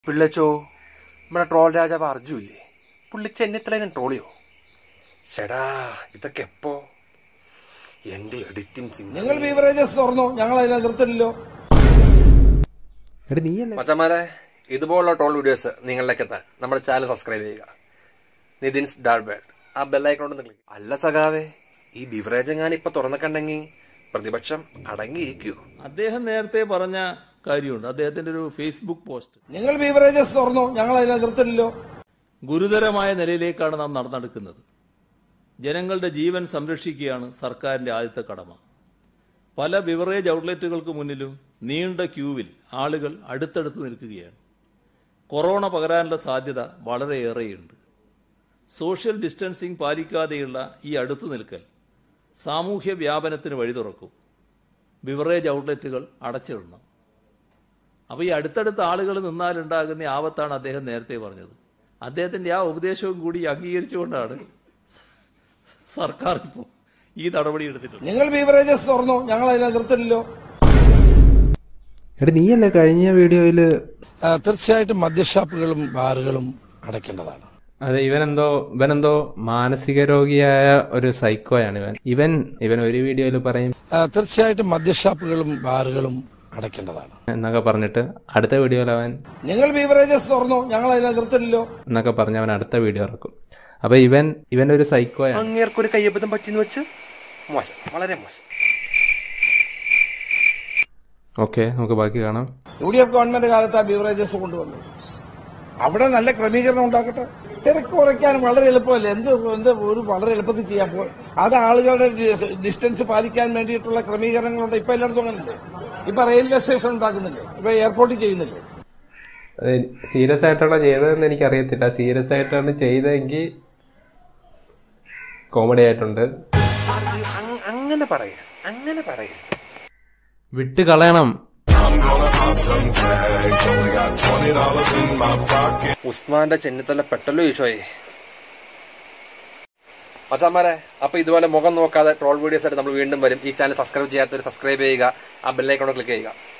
പിള്ളച്ചോ നമ്മുടെ ട്രോൾ രാജാവ് അർജു ഇല്ലേ പുള്ളി ചെന്നിത്തലേനും ട്രോളിയോ ചേടാ ഇതൊക്കെ എപ്പോ എന്റെ എഡിറ്റിംഗ് സിംഗ് നിങ്ങൾ ബീവറേജസ് തുറന്നു ഞങ്ങൾ അതിനെ നിർത്തില്ലല്ലോ എടാ നീയല്ലേ മച്ചന്മാരെ ഇതുപോലുള്ള ട്രോൾ വീഡിയോസ് നിങ്ങളിലേക്ക് എത്താൻ നമ്മുടെ ചാനൽ സബ്സ്ക്രൈബ് ചെയ്യുക നിതിൻസ് ഡാർബേഡ് ആ ബെല്ലൈക്കോണ്ട് ക്ലിക്ക് അല്ല സഖാവേ ഈ ബിവറേജ് എങ്ങാനും ഇപ്പൊ തുറന്നിട്ടുണ്ടെങ്കിൽ പ്രതിപക്ഷം അടങ്ങിയിരിക്കൂ അദ്ദേഹം നേരത്തെ പറഞ്ഞ കാര്യമുണ്ട് അദ്ദേഹത്തിന്റെ ഒരു ഫേസ്ബുക്ക് പോസ്റ്റ് നിങ്ങൾ ബീവറേജസ് തുറന്നു ഞങ്ങൾ അതിനെ നിർത്തില്ലല്ലോ ഗുരുതരമായ നിലയിലേക്കാണ് നാം നടന്നെടുക്കുന്നത് ജനങ്ങളുടെ ജീവൻ സംരക്ഷിക്കുകയാണ് സർക്കാരിന്റെ ആദ്യത്തെ കടമ പല ബിവറേജ് ഔട്ട്ലെറ്റുകൾക്ക് മുന്നിലും നീണ്ട ക്യൂവിൽ ആളുകൾ അടുത്തടുത്ത് നിൽക്കുകയാണ് കൊറോണ പകരാനുള്ള സാധ്യത വളരെയേറെയുണ്ട് സോഷ്യൽ ഡിസ്റ്റൻസിംഗ് പാലിക്കാതെയുള്ള ഈ അടുത്തു നിൽക്കൽ സാമൂഹ്യ വ്യാപനത്തിന് വഴി തുറക്കും ബിവറേജ് ഔട്ട്ലെറ്റുകൾ അടച്ചിടണം അപ്പോൾ ഈ അടുത്തടുത്ത ആളുകൾ നിന്നാലുണ്ടാകുന്ന ആപത്താണ് അദ്ദേഹം നേരത്തെ പറഞ്ഞത് അദ്ദേഹത്തിന്റെ ആ ഉപദേശവും കൂടി അംഗീകരിച്ചുകൊണ്ടാണ് സർക്കാർ ഇപ്പോൾ ഈ നടപടി എടുത്തിട്ടുള്ളത് നിങ്ങൾ ബീവറേജസ് തുറന്നു ഞങ്ങൾ അതിനെ നിർത്തില്ലല്ലോ എടാ നീയല്ലേ കഴിഞ്ഞ വീഡിയോയില് തീർച്ചയായിട്ടും മദ്യഷാപ്പുകളും ബാറുകളും അടയ്ക്കേണ്ടതാണ് അതെ ഇവനെന്തോ ഇവനെന്തോ മാനസിക രോഗിയായ ഒരു സൈക്കോയാണ് ഇവൻ ഇവൻ ഇവൻ ഒരു വീഡിയോയിൽ പറയും തീർച്ചയായിട്ടും മദ്യഷാപ്പുകളും ബാറുകളും അടയ്ക്കേണ്ടതാണ് എന്നൊക്കെ പറഞ്ഞിട്ട് അടുത്ത വീഡിയോയിൽ അവൻ നിങ്ങൾ ബീവറേജസ് തുറന്നു ഞങ്ങൾ അതിനെ നിർത്തില്ലല്ലോ എന്നൊക്കെ പറഞ്ഞ് അവൻ അടുത്ത വീഡിയോ ഇറക്കും അപ്പൊ ഇവൻ ഇവൻ ഒരു സൈക്കോയാണ് അങ്ങേർക്കൊരു കയ്യബദ്ധം പറ്റിയെന്ന് വെച്ച് മോശം വളരെ മോശം ഓക്കെ നമുക്ക് ബാക്കി കാണാം യു ഡി എഫ് ഗവൺമെന്റ് കാലത്ത് ആ ബീവറേജസ് കൊണ്ടുവന്നത് അവിടെ നല്ല ക്രമീകരണം ഉണ്ടാക്കട്ടെ തിരക്ക് കുറയ്ക്കാൻ വളരെ എളുപ്പമല്ലേ എന്ത് എന്ത് ഒരു വളരെ എളുപ്പത്തിൽ ചെയ്യാൻ പോ അത് ആളുകളുടെ ഡിസ്റ്റൻസ് പാലിക്കാൻ വേണ്ടിയിട്ടുള്ള ക്രമീകരണങ്ങളുണ്ട് ഇപ്പൊ എല്ലായിടത്തും അങ്ങനല്ലേ ഇപ്പൊ റെയിൽവേ സ്റ്റേഷൻ ഉണ്ടാക്കുന്നില്ലേ ഇപ്പൊ എയർപോർട്ടിൽ ചെയ്യുന്നില്ലേ സീരിയസ് ആയിട്ടുള്ള ചെയ്തതെന്ന് എനിക്ക് അറിയത്തില്ല സീരിയസ് ആയിട്ടാണ് ചെയ്തതെങ്കിൽ കോമഡി ആയിട്ടുണ്ട് അങ്- അങ്ങനെ പറയാ അങ്ങനെ പറയാ വിട്ട് കളയണം ഉസ്മാന്റെ ചെന്നിത്തല പെട്ടല്ലോ ഈശോയെ മച്ചാമാരെ അപ്പൊ ഇതുപോലെ മുഖം നോക്കാതെ ട്രോൾ വീഡിയോസ് ആയിട്ട് നമ്മൾ വീണ്ടും വരും ഈ ചാനൽ സബ്സ്ക്രൈബ് ചെയ്യാത്തവർ സബ്സ്ക്രൈബ് ചെയ്യുക ആ ബെല്ലൈക്കോൺ ക്ലിക്ക് ചെയ്യുക